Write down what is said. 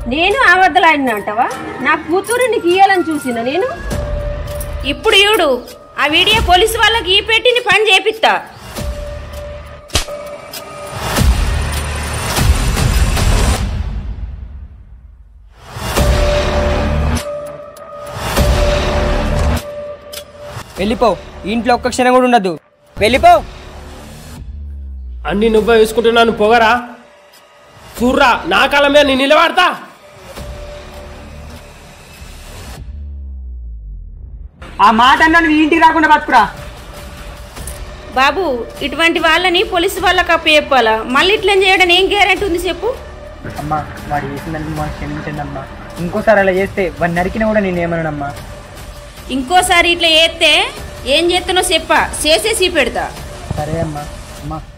నేను అబద్ధలాడిన అంటావా నా కూతురు నీకు ఇయ్యాలని చూసిన నేను ఇప్పుడు ఈడు ఆ వీడియో పోలీసు వాళ్ళకి ఈ పెట్టిని పని చేపిస్తా వెళ్ళిపో ఇంట్లో ఒక్క క్షణం కూడా ఉండదు వెళ్ళిపో అన్ని నువ్వే వేసుకుంటున్నాను పొగరా చూర్రా నా కాలం మీద నేను నిలబడతా ఆ మాట అన్నాను నీ ఇంటికి రాకుండా బతుకురా బాబు ఇటువంటి వాళ్ళని పోలీసు వాళ్ళకి అప్పు చెప్పాలా మళ్ళీ ఇట్లా చేయడం ఏం గ్యారెంటీ ఉంది చెప్పు అమ్మా వాడు చేసిందని మా క్షమించండి అమ్మా ఇంకోసారి అలా చేస్తే వాడిని నరికినా కూడా నేను ఏమన్నానమ్మా ఇంకోసారి ఇట్లా చేస్తే ఏం చేస్తానో చెప్పా చేసేసి పెడతా సరే అమ్మా అమ్మా